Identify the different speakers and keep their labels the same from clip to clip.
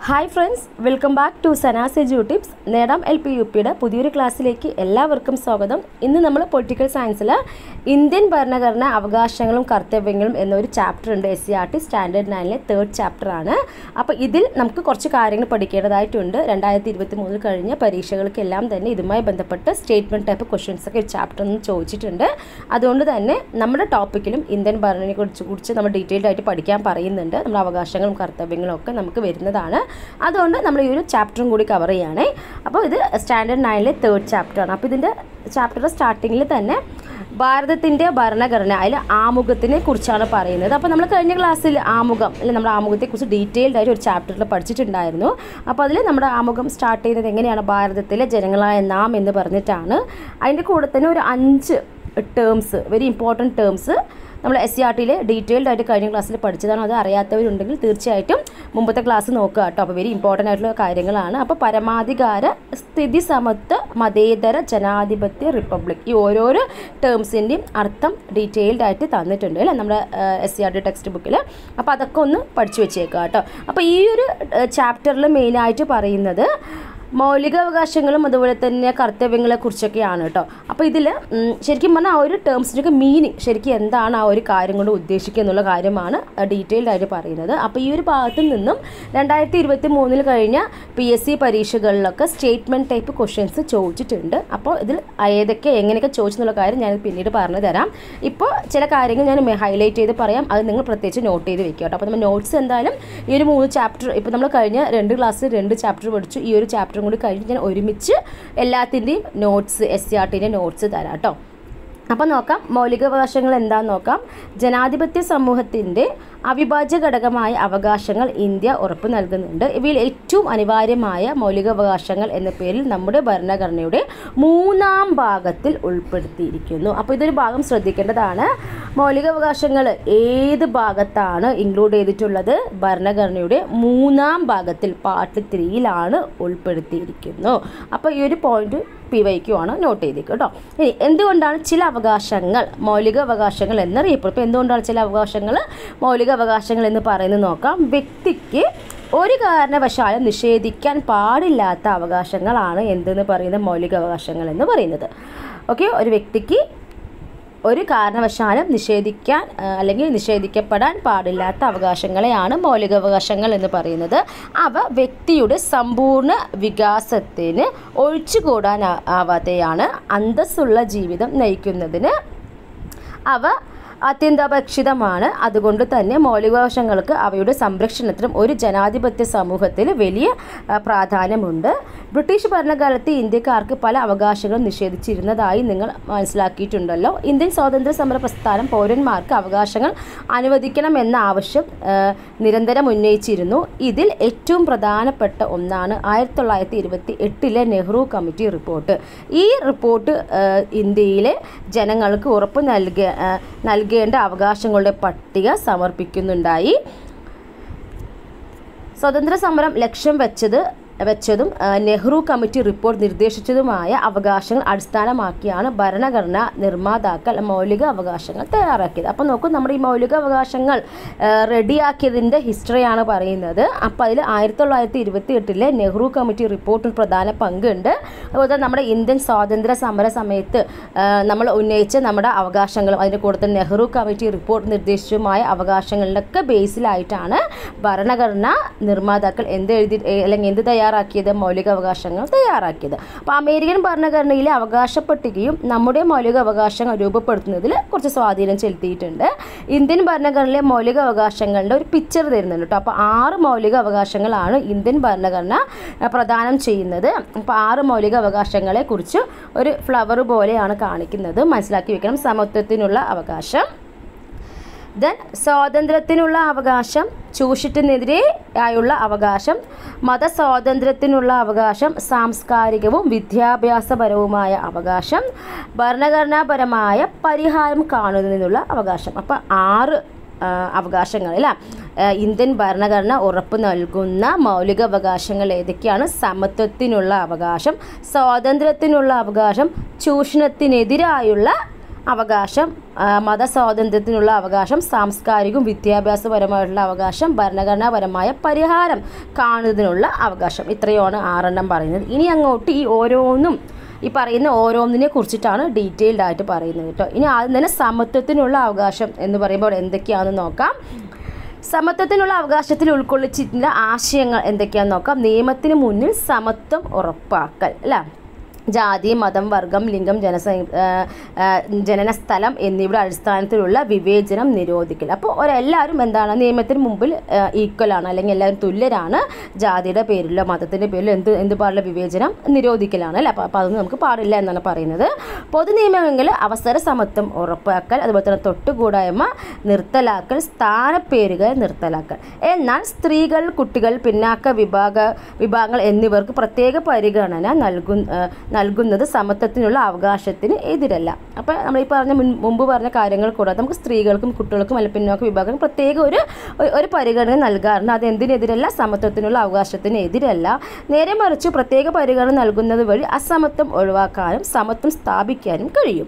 Speaker 1: hi friends welcome back to Sanas edu tips നേടാം L P U പിയുടെ പുതിയൊരു ക്ലാസ്സിലേക്ക് എല്ലാവർക്കും സ്വാഗതം ഇന്ന് നമ്മൾ പൊളിറ്റിക്കൽ സയൻസിൽ ഇന്ത്യൻ ഭരണഘടന അവകാശങ്ങളും കർത്തവ്യങ്ങളും എന്നൊരു ചാപ്റ്റർ ഉണ്ട് S C R T standard നയനിലെ തേർഡ് ചാപ്റ്റർ ആണ് അപ്പോൾ ഇതിൽ നമുക്ക് കുറച്ച് കാര്യങ്ങൾ പഠിക്കേണ്ടതായിട്ടുണ്ട് രണ്ടായിരത്തി ഇരുപത്തി മൂന്നിൽ കഴിഞ്ഞ പരീക്ഷകൾക്കെല്ലാം തന്നെ ഇതുമായി ബന്ധപ്പെട്ട് സ്റ്റേറ്റ്മെൻറ്റ് ടൈപ്പ് ക്വസ്റ്റ്യൻസ് ഒക്കെ ചാപ്റ്റർ ഒന്ന് ചോദിച്ചിട്ടുണ്ട് അതുകൊണ്ട് തന്നെ നമ്മുടെ ടോപ്പിക്കിലും ഇന്ത്യൻ ഭരണനെ കുറിച്ച് കുറിച്ച് നമ്മൾ ഡീറ്റെയിൽഡ് ആയിട്ട് പഠിക്കാൻ പറയുന്നുണ്ട് നമ്മുടെ അവകാശങ്ങളും കർത്തവ്യങ്ങളും ഒക്കെ നമുക്ക് വരുന്നതാണ് അതുകൊണ്ട് നമ്മൾ ഈ ഒരു ചാപ്റ്ററും കൂടി കവർ ചെയ്യുകയാണേ അപ്പോൾ ഇത് സ്റ്റാൻഡേർഡ് നയനിലെ തേർഡ് ചാപ്റ്ററാണ് അപ്പോൾ ഇതിൻ്റെ ചാപ്റ്റർ സ്റ്റാർട്ടിങ്ങിൽ തന്നെ ഭാരതത്തിൻ്റെ ഭരണഘടന അതിൽ ആമുഖത്തിനെ കുറിച്ചാണ് പറയുന്നത് അപ്പോൾ നമ്മൾ കഴിഞ്ഞ ക്ലാസ്സിൽ ആമുഖം അല്ലെങ്കിൽ നമ്മുടെ ആമുഖത്തെക്കുറിച്ച് ഡീറ്റെയിൽഡ് ആയിട്ട് ഒരു ചാപ്റ്ററിൽ പഠിച്ചിട്ടുണ്ടായിരുന്നു അപ്പോൾ അതിൽ നമ്മുടെ ആമുഖം സ്റ്റാർട്ട് ചെയ്യുന്നത് എങ്ങനെയാണ് ഭാരതത്തിലെ ജനങ്ങളായ നാം എന്ന് പറഞ്ഞിട്ടാണ് അതിൻ്റെ കൂടെ തന്നെ ഒരു അഞ്ച് ടേംസ് വെരി ഇമ്പോർട്ടൻറ്റ് ടേംസ് നമ്മൾ എസ് സി ആർ ടിയിൽ ഡീറ്റെയിൽഡ് ആയിട്ട് കഴിഞ്ഞ ക്ലാസ്സിൽ പഠിച്ചതാണ് അത് അറിയാത്തവരുണ്ടെങ്കിൽ തീർച്ചയായിട്ടും മുമ്പത്തെ ക്ലാസ് നോക്കുക കേട്ടോ അപ്പോൾ വെരി ഇമ്പോർട്ടൻ്റ് ആയിട്ടുള്ള കാര്യങ്ങളാണ് അപ്പോൾ പരമാധികാര സ്ഥിതി സമത്വ മതേതര ജനാധിപത്യ റിപ്പബ്ലിക് ഈ ഓരോരോ ടേംസിൻ്റെയും അർത്ഥം ഡീറ്റെയിൽഡ് ആയിട്ട് തന്നിട്ടുണ്ട് അല്ലേ നമ്മുടെ S C R T text ബുക്കിൽ അപ്പോൾ അതൊക്കെ ഒന്ന് പഠിച്ചു വെച്ചേക്കുക കേട്ടോ അപ്പോൾ ഈ ഒരു ചാപ്റ്ററിൽ മെയിനായിട്ട് പറയുന്നത് മൗലികാവകാശങ്ങളും അതുപോലെ തന്നെ കർത്തവ്യങ്ങളെ കുറിച്ചൊക്കെയാണ് കേട്ടോ അപ്പോൾ ഇതിൽ ശരിക്കും പറഞ്ഞാൽ ആ ഒരു ടേംസിൻ്റെയൊക്കെ മീനിങ് ശരിക്കും എന്താണ് ആ ഒരു കാര്യം കൊണ്ട് ഉദ്ദേശിക്കുക എന്നുള്ള കാര്യമാണ് ഡീറ്റെയിൽഡ് ആയിട്ട് പറയുന്നത് അപ്പോൾ ഈ ഒരു ഭാഗത്തു നിന്നും രണ്ടായിരത്തി ഇരുപത്തി മൂന്നിൽ കഴിഞ്ഞ പി എസ് സി പരീക്ഷകളിലൊക്കെ സ്റ്റേറ്റ്മെൻറ്റ് ടൈപ്പ് ക്വസ്റ്റ്യൻസ് ചോദിച്ചിട്ടുണ്ട് അപ്പോൾ ഇതിൽ ഏതൊക്കെ എങ്ങനെയൊക്കെ ചോദിച്ചെന്നുള്ള കാര്യം ഞാൻ പിന്നീട് പറഞ്ഞു തരാം ഇപ്പോൾ ചില കാര്യങ്ങൾ ഞാൻ ഹൈലൈറ്റ് ചെയ്ത് പറയാം അത് നിങ്ങൾ പ്രത്യേകിച്ച് നോട്ട് ചെയ്ത് വെക്കുക കേട്ടോ അപ്പോൾ നമ്മൾ നോട്ട്സ് എന്തായാലും ഈ ഒരു മൂന്ന് ചാപ്റ്റർ ഇപ്പോൾ നമ്മൾ കഴിഞ്ഞ രണ്ട് ക്ലാസ്സിൽ രണ്ട് ചാപ്റ്റർ പഠിച്ചു ഈ ഒരു ചാപ്റ്ററും കൂടി കഴിഞ്ഞ് ഞാൻ ഒരുമിച്ച് എല്ലാത്തിൻ്റെയും നോട്ട്സ് എസ് സി ആർ ടിൻ്റെ നോട്ട്സ് തരാം കേട്ടോ അപ്പോൾ നോക്കാം മൗലികാവകാശങ്ങൾ എന്താണെന്ന് നോക്കാം ജനാധിപത്യ സമൂഹത്തിൻ്റെ അവിഭാജ്യ ഘടകമായ അവകാശങ്ങൾ ഇന്ത്യ ഉറപ്പു നൽകുന്നുണ്ട് ഇവയിൽ ഏറ്റവും അനിവാര്യമായ മൗലികാവകാശങ്ങൾ എന്ന പേരിൽ നമ്മുടെ ഭരണഘടനയുടെ മൂന്നാം ഭാഗത്തിൽ ഉൾപ്പെടുത്തിയിരിക്കുന്നു അപ്പോൾ ഇതൊരു ഭാഗം ശ്രദ്ധിക്കേണ്ടതാണ് മൗലികാവകാശങ്ങൾ ഏത് ഭാഗത്താണ് ഇൻക്ലൂഡ് ചെയ്തിട്ടുള്ളത് ഭരണഘടനയുടെ മൂന്നാം ഭാഗത്തിൽ പാർട്ട് ത്രീയിലാണ് ഉൾപ്പെടുത്തിയിരിക്കുന്നു അപ്പോൾ ഈ ഒരു പോയിന്റ് പി വൈക്കുമാണ് നോട്ട് ചെയ്തേക്കുക കേട്ടോ ഇനി എന്തുകൊണ്ടാണ് ചില അവകാശങ്ങൾ മൗലിക അവകാശങ്ങൾ എന്നറിയപ്പെടും ഇപ്പോൾ എന്തുകൊണ്ടാണ് ചില അവകാശങ്ങൾ മൗലിക അവകാശങ്ങൾ എന്ന് പറയുന്നത് നോക്കാം വ്യക്തിക്ക് ഒരു കാരണവശാലും നിഷേധിക്കാൻ പാടില്ലാത്ത അവകാശങ്ങളാണ് എന്തെന്ന് പറയുന്ന മൗലിക അവകാശങ്ങൾ എന്ന് പറയുന്നത് ഓക്കെ ഒരു വ്യക്തിക്ക് ഒരു കാരണവശാലും നിഷേധിക്കാൻ അല്ലെങ്കിൽ നിഷേധിക്കപ്പെടാൻ പാടില്ലാത്ത അവകാശങ്ങളെയാണ് മൗലികാവകാശങ്ങൾ എന്ന് പറയുന്നത് അവ വ്യക്തിയുടെ സമ്പൂർണ്ണ വികാസത്തിന് ഒഴിച്ചുകൂടാൻ ആവാതെയാണ് അന്തസ്സുള്ള ജീവിതം നയിക്കുന്നതിന് അവ അത്യന്താപേക്ഷിതമാണ് അതുകൊണ്ട് തന്നെ മൗലികാവകാശങ്ങൾക്ക് അവയുടെ സംരക്ഷണത്തിനും ഒരു ജനാധിപത്യ സമൂഹത്തിൽ വലിയ പ്രാധാന്യമുണ്ട് ബ്രിട്ടീഷ് ഭരണകാലത്ത് ഇന്ത്യക്കാർക്ക് പല അവകാശങ്ങളും നിഷേധിച്ചിരുന്നതായി നിങ്ങൾ മനസ്സിലാക്കിയിട്ടുണ്ടല്ലോ ഇന്ത്യൻ സ്വാതന്ത്ര്യ സമര പ്രസ്ഥാനം പൗരന്മാർക്ക് അവകാശങ്ങൾ അനുവദിക്കണമെന്ന ആവശ്യം നിരന്തരം ഉന്നയിച്ചിരുന്നു ഇതിൽ ഏറ്റവും പ്രധാനപ്പെട്ട ഒന്നാണ് ആയിരത്തി തൊള്ളായിരത്തി ഇരുപത്തി എട്ടിലെ നെഹ്റു കമ്മിറ്റി റിപ്പോർട്ട് ഈ റിപ്പോർട്ട് ഇന്ത്യയിലെ ജനങ്ങൾക്ക് ഉറപ്പ് നൽകിയ നൽകേണ്ട അവകാശങ്ങളുടെ പട്ടിക സമർപ്പിക്കുന്നുണ്ടായി സ്വതന്ത്ര സമരം ലക്ഷ്യം വെച്ചത് വെച്ചതും നെഹ്റു കമ്മിറ്റി റിപ്പോർട്ട് നിർദ്ദേശിച്ചതുമായ അവകാശങ്ങൾ അടിസ്ഥാനമാക്കിയാണ് ഭരണഘടന നിർമ്മാതാക്കൾ മൗലിക അവകാശങ്ങൾ തയ്യാറാക്കിയത് അപ്പോൾ നോക്കൂ നമ്മുടെ ഈ മൗലിക അവകാശങ്ങൾ റെഡിയാക്കിയതിൻ്റെ ഹിസ്റ്ററിയാണ് പറയുന്നത് അപ്പോൾ അതിൽ ആയിരത്തി തൊള്ളായിരത്തി ഇരുപത്തി എട്ടിലെ നെഹ്റു കമ്മിറ്റി റിപ്പോർട്ടിൽ പ്രധാന പങ്കുണ്ട് അതുപോലെ നമ്മുടെ ഇന്ത്യൻ സ്വാതന്ത്ര്യ സമര സമയത്ത് നമ്മൾ ഉന്നയിച്ച നമ്മുടെ അവകാശങ്ങളും അതിൻ്റെ കൂടെ തന്നെ നെഹ്റു കമ്മിറ്റി റിപ്പോർട്ട് നിർദ്ദേശിച്ചതുമായ അവകാശങ്ങളിലൊക്കെ ബേസിലായിട്ടാണ് ഭരണഘടന നിർമ്മാതാക്കൾ എന്ത് എഴുതി അല്ലെങ്കിൽ എന്ത് തയ്യാർ തയ്യാറാക്കിയത് മൗലികാവകാശങ്ങൾ തയ്യാറാക്കിയത് അപ്പോൾ അമേരിക്കൻ ഭരണഘടനയിലെ അവകാശ പട്ടികയും നമ്മുടെ മൗലിക അവകാശങ്ങൾ രൂപപ്പെടുത്തുന്നതിൽ കുറച്ച് സ്വാധീനം ചെലുത്തിയിട്ടുണ്ട് ഇന്ത്യൻ ഭരണഘടനയിലെ മൗലിക അവകാശങ്ങളുടെ ഒരു പിക്ചർ തരുന്നുണ്ട് കേട്ടോ അപ്പോൾ ആറ് മൗലിക അവകാശങ്ങളാണ് ഇന്ത്യൻ ഭരണഘടന പ്രദാനം ചെയ്യുന്നത് അപ്പോൾ ആറ് മൗലിക അവകാശങ്ങളെ കുറിച്ച് ഒരു ഫ്ലവർ പോലെയാണ് കാണിക്കുന്നത് മനസ്സിലാക്കി വെക്കണം സമത്വത്തിനുള്ള അവകാശം ദെൻ സ്വാതന്ത്ര്യത്തിനുള്ള അവകാശം ചൂഷിട്ടിനെതിരെ ആയുള്ള അവകാശം മതസ്വാതന്ത്ര്യത്തിനുള്ള അവകാശം സാംസ്കാരികവും വിദ്യാഭ്യാസപരവുമായ അവകാശം ഭരണഘടനാപരമായ പരിഹാരം കാണുന്നതിനുള്ള അവകാശം അപ്പം ആറ് അവകാശങ്ങളിൽ ഇന്ത്യൻ ഭരണഘടന ഉറപ്പ് നൽകുന്ന മൗലിക അവകാശങ്ങൾ ഏതൊക്കെയാണ് സമത്വത്തിനുള്ള അവകാശം സ്വാതന്ത്ര്യത്തിനുള്ള അവകാശം ചൂഷണത്തിനെതിരായുള്ള അവകാശം ആ, മതസ്വാതന്ത്ര്യത്തിനുള്ള അവകാശം സാംസ്കാരികവും വിദ്യാഭ്യാസപരമായിട്ടുള്ള അവകാശം ഭരണഘടനാപരമായ പരിഹാരം കാണുന്നതിനുള്ള അവകാശം ഇത്രയുമാണ് ആറെണ്ണം പറയുന്നത് ഇനി അങ്ങോട്ട് ഈ ഓരോന്നും ഈ പറയുന്ന ഓരോന്നിനെ കുറിച്ചിട്ടാണ് ഡീറ്റെയിൽഡ് ആയിട്ട് പറയുന്നത് കേട്ടോ ഇനി ആദ്യം തന്നെ സമത്വത്തിനുള്ള അവകാശം എന്ന് പറയുമ്പോൾ എന്തൊക്കെയാണെന്ന് നോക്കാം സമത്വത്തിനുള്ള അവകാശത്തിൽ ഉൾക്കൊള്ളിച്ചിട്ടുള്ള ആശയങ്ങൾ എന്തൊക്കെയാണെന്ന് നോക്കാം നിയമത്തിന് മുന്നിൽ സമത്വം ഉറപ്പാക്കൽ അല്ലേ ജാതി മതം വർഗം ലിംഗം ജനസ ആ, ആ, ജനനസ്ഥലം എന്നിവയുടെ അടിസ്ഥാനത്തിലുള്ള വിവേചനം നിരോധിക്കൽ അപ്പോൾ ഒരെല്ലാവരും എന്താണ് നിയമത്തിന് മുമ്പിൽ ഈക്വൽ ആണ് അല്ലെങ്കിൽ എല്ലാവരും തുല്യരാണ് ജാതിയുടെ പേരിലോ മതത്തിൻ്റെ പേരിലോ എന്ത് എന്ത് പാടില്ല വിവേചനം നിരോധിക്കലാണ് അല്ലേ അപ്പോൾ അപ്പോൾ അതൊന്നും നമുക്ക് പാടില്ല എന്നാണ് പറയുന്നത് പൊതു നിയമങ്ങളിൽ അവസര സമത്വം ഉറപ്പാക്കൽ അതുപോലെ തന്നെ തൊട്ടുകൂടായ്മ നിർത്തലാക്കൽ സ്ഥാനപ്പേരുകൾ നിർത്തലാക്കൽ എന്നാൽ സ്ത്രീകൾ കുട്ടികൾ പിന്നാക്ക വിഭാഗ വിഭാഗങ്ങൾ എന്നിവർക്ക് പ്രത്യേക പരിഗണന നൽകു ആ, നൽകുന്നത് സമത്വത്തിനുള്ള അവകാശത്തിന് എതിരല്ല അപ്പോൾ നമ്മൾ ഈ പറഞ്ഞ മുൻ മുമ്പ് പറഞ്ഞ കാര്യങ്ങൾ കൂടാതെ നമുക്ക് സ്ത്രീകൾക്കും കുട്ടികൾക്കും അല്ലെങ്കിൽ പിന്നോക്ക വിഭാഗം പ്രത്യേക ഒരു ഒരു- ഒരു പരിഗണന നൽകാറുണ്ട് അത് എന്തിനെതിരല്ല സമത്വത്തിനുള്ള അവകാശത്തിന് എതിരല്ല നേരെ മറിച്ച് പ്രത്യേക പരിഗണന നൽകുന്നത് വഴി അസമത്വം ഒഴിവാക്കാനും സമത്വം സ്ഥാപിക്കാനും കഴിയും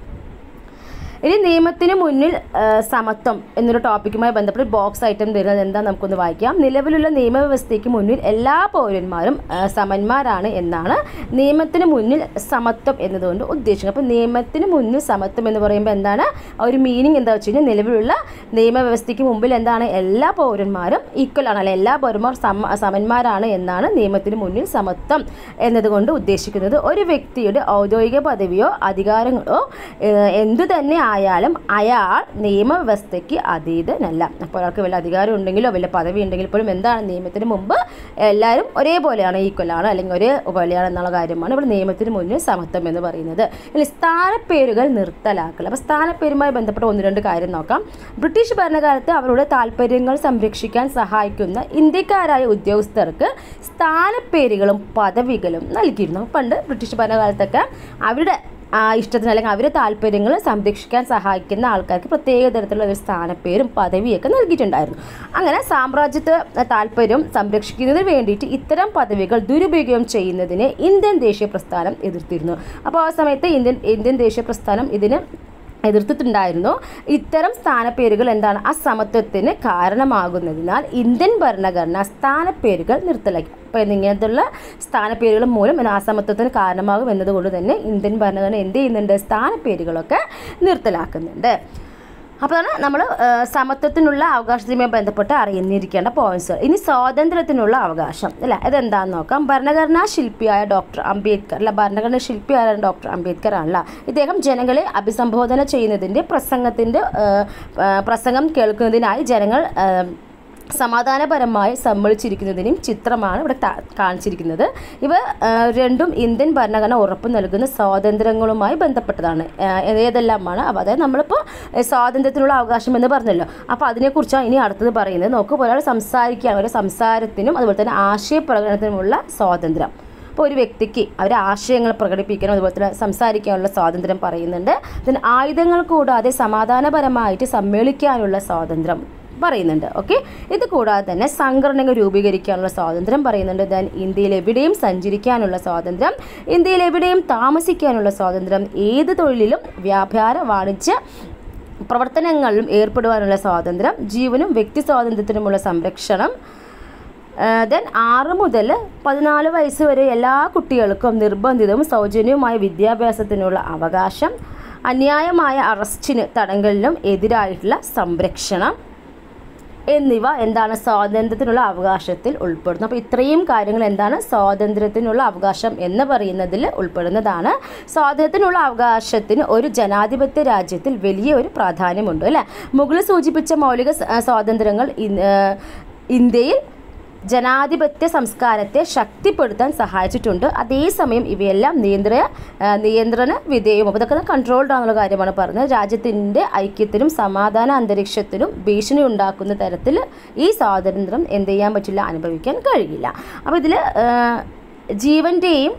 Speaker 1: ഇനി നിയമത്തിന് മുന്നിൽ ആ, സമത്വം എന്നൊരു ടോപ്പിക്കുമായി ബന്ധപ്പെട്ട് ബോക്സ് ഐറ്റം തരുന്നത് എന്താ നമുക്കൊന്ന് വായിക്കാം നിലവിലുള്ള നിയമവ്യവസ്ഥയ്ക്ക് മുന്നിൽ എല്ലാ പൗരന്മാരും ആ, സമന്മാരാണ് എന്നാണ് നിയമത്തിന് മുന്നിൽ സമത്വം എന്നതുകൊണ്ട് ഉദ്ദേശിക്കുന്നത് അപ്പോൾ നിയമത്തിന് മുന്നിൽ സമത്വം എന്ന് പറയുമ്പോൾ എന്താണ് ആ ഒരു മീനിങ് എന്താ വെച്ച് കഴിഞ്ഞാൽ നിലവിലുള്ള നിയമവ്യവസ്ഥയ്ക്ക് മുമ്പിൽ എന്താണ് എല്ലാ പൗരന്മാരും ഈക്വൽ ആണ് അല്ലെ എല്ലാ പൗരന്മാർ സമ സമന്മാരാണ് എന്നാണ് നിയമത്തിന് മുന്നിൽ സമത്വം എന്നതുകൊണ്ട് ഉദ്ദേശിക്കുന്നത് ഒരു വ്യക്തിയുടെ ഔദ്യോഗിക പദവിയോ അധികാരങ്ങളോ ഏഹ്, എന്തു തന്നെ ആയാലും അയാൾ നിയമവ്യവസ്ഥയ്ക്ക് അതീതനല്ല അപ്പോൾ ഒരാൾക്ക് വല്ല അധികാരം ഉണ്ടെങ്കിലോ വല്ല പദവി ഉണ്ടെങ്കിൽ പോലും എന്താണ് നിയമത്തിന് മുമ്പ് എല്ലാവരും ഒരേപോലെയാണ് ഈക്വലാണ് അല്ലെങ്കിൽ ഒരേ പോലെയാണ് എന്നുള്ള കാര്യമാണ് ഇവിടെ നിയമത്തിന് മുന്നിൽ സമത്വം എന്ന് പറയുന്നത് ഇനി സ്ഥാനപ്പേരുകൾ നിർത്തലാക്കൽ അപ്പോൾ സ്ഥാനപ്പേരുമായി ബന്ധപ്പെട്ട ഒന്ന് രണ്ട് കാര്യം നോക്കാം ബ്രിട്ടീഷ് ഭരണകാലത്ത് അവരുടെ താല്പര്യങ്ങൾ സംരക്ഷിക്കാൻ സഹായിക്കുന്ന ഇന്ത്യക്കാരായ ഉദ്യോഗസ്ഥർക്ക് സ്ഥാനപ്പേരുകളും പദവികളും നൽകിയിരുന്നു പണ്ട് ബ്രിട്ടീഷ് ഭരണകാലത്തൊക്കെ അവരുടെ ആ ഇഷ്ടത്തിന് അല്ലെങ്കിൽ അവരുടെ താല്പര്യങ്ങൾ സംരക്ഷിക്കാൻ സഹായിക്കുന്ന ആൾക്കാർക്ക് പ്രത്യേക തരത്തിലുള്ള ഒരു സ്ഥാനപ്പേരും പദവിയൊക്കെ നൽകിയിട്ടുണ്ടായിരുന്നു അങ്ങനെ സാമ്രാജ്യത്വ താല്പര്യം സംരക്ഷിക്കുന്നതിന് വേണ്ടിയിട്ട് ഇത്തരം പദവികൾ ദുരുപയോഗം ചെയ്യുന്നതിനെ ഇന്ത്യൻ ദേശീയ പ്രസ്ഥാനം എതിർത്തിരുന്നു അപ്പോൾ ആ സമയത്ത് ഇന്ത്യൻ ഇന്ത്യൻ ദേശീയ പ്രസ്ഥാനം ഇതിന് എതിർത്തിട്ടുണ്ടായിരുന്നു ഇത്തരം സ്ഥാനപ്പേരുകൾ എന്താണ് അസമത്വത്തിന് കാരണമാകുന്നതിനാൽ ഇന്ത്യൻ ഭരണഘടന സ്ഥാനപ്പേരുകൾ നിർത്തലാക്കി അപ്പോൾ ഇങ്ങനത്തുള്ള സ്ഥാനപ്പേരുകൾ മൂലം ഇത് അസമത്വത്തിന് കാരണമാകും എന്നതുകൊണ്ട് തന്നെ ഇന്ത്യൻ ഭരണഘടന എന്ത് ചെയ്യുന്നുണ്ട് സ്ഥാനപ്പേരുകളൊക്കെ നിർത്തലാക്കുന്നുണ്ട് അപ്പോൾ നമ്മൾ സമത്വത്തിനുള്ള അവകാശത്തിനുമായി ബന്ധപ്പെട്ട് അറിഞ്ഞിരിക്കേണ്ട പോയിന്റ്സ് ഇനി സ്വാതന്ത്ര്യത്തിനുള്ള അവകാശം അല്ലേ ഇതെന്താണെന്ന് നോക്കാം ഭരണഘടനാ ശില്പിയായ ഡോക്ടർ അംബേദ്കർ അല്ല ഭരണഘടനാ ശില്പിയായ ഡോക്ടർ അംബേദ്കർ ആണല്ല ഇദ്ദേഹം ജനങ്ങളെ അഭിസംബോധന ചെയ്യുന്നതിൻ്റെ പ്രസംഗത്തിൻ്റെ പ്രസംഗം കേൾക്കുന്നതിനായി ജനങ്ങൾ ആ, സമാധാനപരമായി സമ്മതിച്ചിരിക്കുന്നതിനും ചിത്രമാണ് ഇവിടെ ത- കാണിച്ചിരിക്കുന്നത് ഇവ ആ, രണ്ടും ഇന്ത്യൻ ഭരണഘടന ഉറപ്പ് നൽകുന്ന സ്വാതന്ത്ര്യങ്ങളുമായി ബന്ധപ്പെട്ടതാണ് ആ, ഏതെല്ലാമാണ് അപ്പോൾ അതായത് നമ്മളിപ്പോൾ ഏ, സ്വാതന്ത്ര്യത്തിനുള്ള അവകാശം എന്ന് പറഞ്ഞല്ലോ അപ്പോൾ അതിനെക്കുറിച്ചാണ് ഇനി അടുത്തത് പറയുന്നത് നോക്കുക ഒരാൾ സംസാരിക്കുകയാണ് ഒരു സംസാരത്തിനും അതുപോലെ തന്നെ ആശയപ്രകടനത്തിനുമുള്ള സ്വാതന്ത്ര്യം ഇപ്പോൾ ഒരു വ്യക്തിക്ക് അവരുടെ ആശയങ്ങൾ പ്രകടിപ്പിക്കാനും അതുപോലെ തന്നെ സംസാരിക്കാനുള്ള സ്വാതന്ത്ര്യം പറയുന്നുണ്ട് then ആയുധങ്ങൾ കൂടാതെ സമാധാനപരമായിട്ട് സമ്മേളിക്കാനുള്ള സ്വാതന്ത്ര്യം പറയുന്നുണ്ട് ഓക്കെ ഇത് കൂടാതെ തന്നെ സംഘടനകൾ രൂപീകരിക്കാനുള്ള സ്വാതന്ത്ര്യം പറയുന്നുണ്ട് ദെൻ ഇന്ത്യയിൽ എവിടെയും സഞ്ചരിക്കാനുള്ള സ്വാതന്ത്ര്യം ഇന്ത്യയിൽ എവിടെയും താമസിക്കാനുള്ള സ്വാതന്ത്ര്യം ഏത് തൊഴിലിലും വ്യാപാര വാണിജ്യ പ്രവർത്തനങ്ങളിലും ഏർപ്പെടുവാനുള്ള സ്വാതന്ത്ര്യം ജീവനും വ്യക്തി സ്വാതന്ത്ര്യത്തിനുമുള്ള സംരക്ഷണം ദെൻ ആറ് മുതൽ പതിനാല് വയസ്സ് വരെ എല്ലാ കുട്ടികൾക്കും നിർബന്ധിതവും സൗജന്യവുമായ വിദ്യാഭ്യാസത്തിനുള്ള അവകാശം അന്യായമായ അറസ്റ്റിന് തടങ്കലിനും എതിരായിട്ടുള്ള സംരക്ഷണം എന്നിവ എന്താണ് സ്വാതന്ത്ര്യത്തിനുള്ള അവകാശത്തിൽ ഉൾപ്പെടുന്നു അപ്പോൾ ഇത്രയും കാര്യങ്ങൾ എന്താണ് സ്വാതന്ത്ര്യത്തിനുള്ള അവകാശം എന്ന് പറയുന്നതിൽ ഉൾപ്പെടുന്നതാണ് സ്വാതന്ത്ര്യത്തിനുള്ള അവകാശത്തിന് ഒരു ജനാധിപത്യ രാജ്യത്തിൽ വലിയ ഒരു പ്രാധാന്യമുണ്ട് അല്ലേ മുകളിൽ സൂചിപ്പിച്ച മൗലിക സ- ആ, സ്വാതന്ത്ര്യങ്ങൾ ഇൻ- ആ, ഇന്ത്യയിൽ ജനാധിപത്യ സംസ്കാരത്തെ ശക്തിപ്പെടുത്താൻ സഹായിച്ചിട്ടുണ്ട് അതേസമയം ഇവയെല്ലാം നിയന്ത്ര ആ, നിയന്ത്രണ വിധേയവും അപ്പോൾ ഇതൊക്കെ കൺട്രോൾഡ് ആണെന്നുള്ള കാര്യമാണ് പറഞ്ഞത് രാജ്യത്തിൻ്റെ ഐക്യത്തിനും സമാധാന അന്തരീക്ഷത്തിനും ഭീഷണി ഉണ്ടാക്കുന്ന തരത്തിൽ ഈ സ്വാതന്ത്ര്യം എന്ത് ചെയ്യാൻ പറ്റില്ല അനുഭവിക്കാൻ കഴിയില്ല അപ്പോൾ ഇതിൽ ജീവൻ്റെയും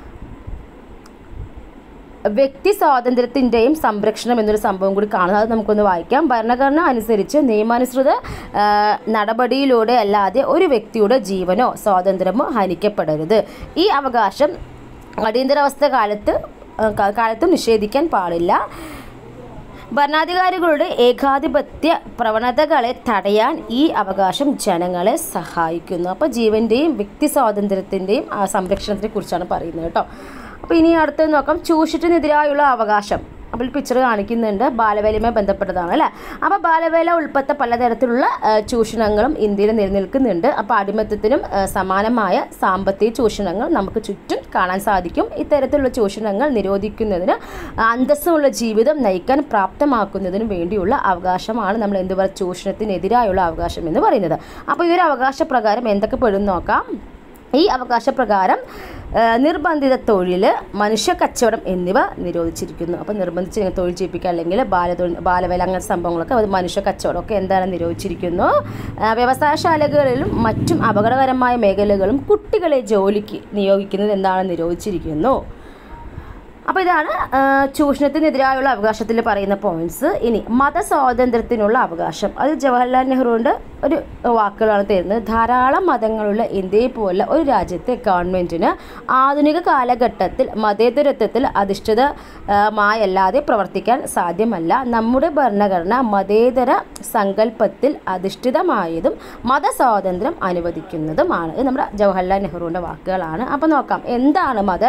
Speaker 1: വ്യക്തി സ്വാതന്ത്ര്യത്തിൻ്റെയും സംരക്ഷണം എന്നൊരു സംഭവം കൂടി കാണുന്നത് അത് നമുക്കൊന്ന് വായിക്കാം ഭരണഘടന അനുസരിച്ച് നിയമാനുസൃത ആ, നടപടിയിലൂടെ അല്ലാതെ ഒരു വ്യക്തിയുടെ ജീവനോ സ്വാതന്ത്ര്യമോ ഹനിക്കപ്പെടരുത് ഈ അവകാശം അടിയന്തരാവസ്ഥ കാലത്ത് ആ, കാ- കാലത്തും നിഷേധിക്കാൻ പാടില്ല ഭരണാധികാരികളുടെ ഏകാധിപത്യ പ്രവണതകളെ തടയാൻ ഈ അവകാശം ജനങ്ങളെ സഹായിക്കുന്നു അപ്പോൾ ജീവൻ്റെയും വ്യക്തി സ്വാതന്ത്ര്യത്തിൻ്റെയും സംരക്ഷണത്തിനെ കുറിച്ചാണ് പറയുന്നത് കേട്ടോ അപ്പോൾ ഇനി അടുത്തത് നോക്കാം ചൂഷണത്തിനെതിരായുള്ള അവകാശം അപ്പോൾ പിക്ചർ കാണിക്കുന്നുണ്ട് ബാലവേലയുമായി ബന്ധപ്പെട്ടതാണ് അല്ലേ അപ്പോൾ ബാലവേല ഉൾപ്പെട്ട പലതരത്തിലുള്ള ആ, ചൂഷണങ്ങളും ഇന്ത്യയിൽ നിലനിൽക്കുന്നുണ്ട് അപ്പോൾ അടിമത്തത്തിനും ആ, സമാനമായ സാമ്പത്തിക ചൂഷണങ്ങൾ നമുക്ക് ചുറ്റും കാണാൻ സാധിക്കും ഇത്തരത്തിലുള്ള ചൂഷണങ്ങൾ നിരോധിക്കുന്നതിന് അന്തസ്സുള്ള ജീവിതം നയിക്കാൻ പ്രാപ്തമാക്കുന്നതിന് വേണ്ടിയുള്ള അവകാശമാണ് നമ്മൾ എന്ത് പറയുക ചൂഷണത്തിനെതിരായുള്ള അവകാശം എന്ന് പറയുന്നത് അപ്പോൾ ഈ ഒരു അവകാശപ്രകാരം എന്തൊക്കെ പെടും നോക്കാം ഈ അവകാശപ്രകാരം ആ, നിർബന്ധിത തൊഴിൽ മനുഷ്യ കച്ചവടം എന്നിവ നിരോധിച്ചിരിക്കുന്നു അപ്പോൾ നിർബന്ധിച്ച് ഇങ്ങനെ തൊഴിൽ ചെയ്യിപ്പിക്കുക അല്ലെങ്കിൽ ബാലതൊഴിൽ ബാലവേല അങ്ങനത്തെ സംഭവങ്ങളൊക്കെ അത് മനുഷ്യ കച്ചവടമൊക്കെ എന്താണ് നിരോധിച്ചിരിക്കുന്നു ആ, വ്യവസായശാലകളിലും മറ്റും അപകടകരമായ മേഖലകളും കുട്ടികളെ ജോലിക്ക് നിയോഗിക്കുന്നത് എന്താണ് നിരോധിച്ചിരിക്കുന്നു അപ്പോൾ ഇതാണ് ആ, ചൂഷണത്തിനെതിരായുള്ള അവകാശത്തിൽ പറയുന്ന പോയിന്റ്സ് ഇനി മതസ്വാതന്ത്ര്യത്തിനുള്ള അവകാശം അത് ജവഹർലാൽ നെഹ്റുവിൻ്റെ ഒരു വാക്കുകളാണ് തരുന്നത് ധാരാളം മതങ്ങളുള്ള ഇന്ത്യയെ പോലെ ഒരു രാജ്യത്തെ ഗവൺമെൻറ്റിന് ആധുനിക കാലഘട്ടത്തിൽ മതേതരത്വത്തിൽ അധിഷ്ഠിതമായല്ലാതെ പ്രവർത്തിക്കാൻ സാധ്യമല്ല നമ്മുടെ ഭരണഘടന മതേതര സങ്കല്പത്തിൽ അധിഷ്ഠിതമായതും മതസ്വാതന്ത്ര്യം അനുവദിക്കുന്നതുമാണ് ഇത് നമ്മുടെ ജവഹർലാൽ നെഹ്റുവിൻ്റെ വാക്കുകളാണ് അപ്പോൾ നോക്കാം എന്താണ് മത